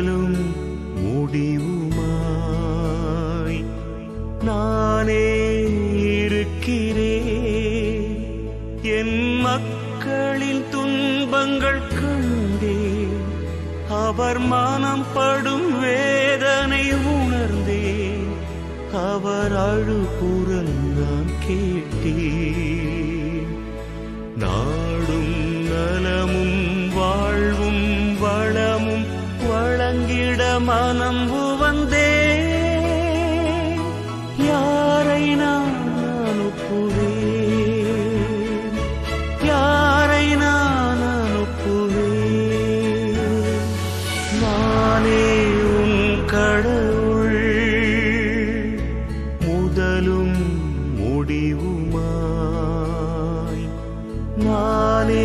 முதலும் முடிவுமாய் நானே இருக்கிறேன் என் மக்களின் துன்பங்கள் கண்டேன் அவர் மனம் படும் வேதனை உணர்ந்தேன் அவர் அழுகுரல் நான் கேட்டேன் நாடும் நலமும் வாழ்வும் வளமும் வழங்கிட மனம் உவந்தே யாரை நான் அனுப்புவேன் யாரை நான் அனுப்புவேன் நானே உன் கடவுள் முதலும் முடிவுமாய் நானே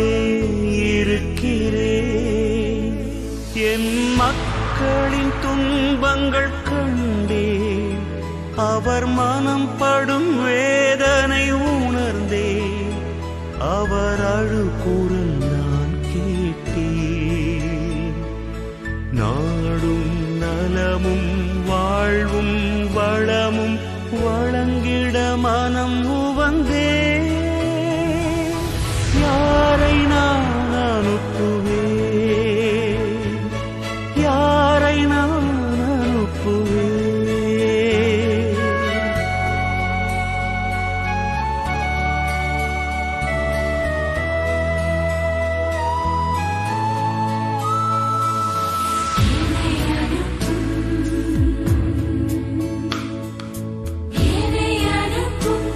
இருக்கிறேன் என் மக்களின் துன்பங்கள் கண்டேன் அவர் மனம் படும் வேதனை உணர்ந்தேன் அவர் அழுகுரல் நான் கேட்டேன் நாடும் நலமும் வாழ்வும் வளமும் வழங்கிட மனம் உவந்தே யாரை நான் அனுப்புவேன் யாரை நான் அனுப்புவேன் என்னை அனுப்பும்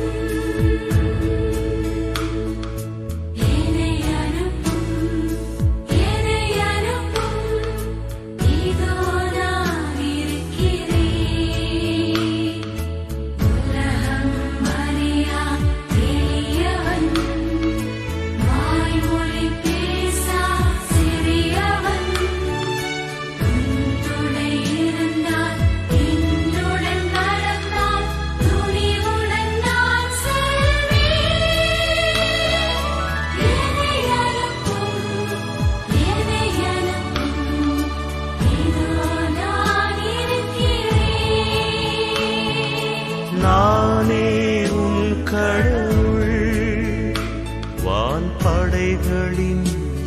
என்னை அனுப்பும் என்னை அனுப்பும் இதோ நான் இருக்கிறேன் உலகம் அறியா எளியவன் வாய்மொழி பேசா சிறியவன் துணை இருந்தால் என்னுடன் நடந்தால் துணிவுடன் நான் செல்வேன் என்னை அனுப்பும் என்னை அனுப்பும் இதோ நான் இருக்கிறேன் நானே உன் கடவுள் வான் படைகளின்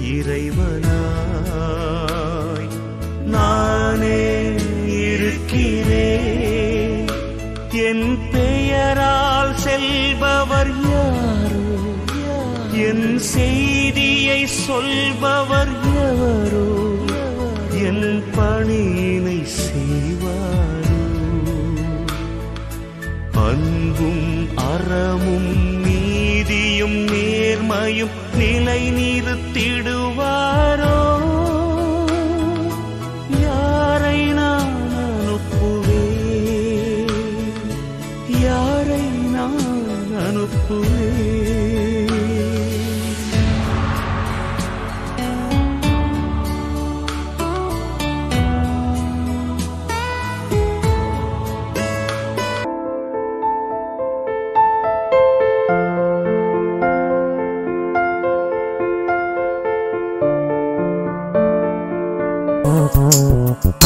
இறைவனாய் நானே இருக்கிறேன் என் பெயரால் செல்பவர் யாரோ என் செய்தியை சொல்பவர் எவரோ என் பணியினை செய்வாரோ அன்பும் அறமும் நீதியும் நேர்மையும் நிலை நிறுத்திடுவாரோ யாரை நான் அனுப்புவேன் யாரை நான் அனுப்புவேன் Thank you.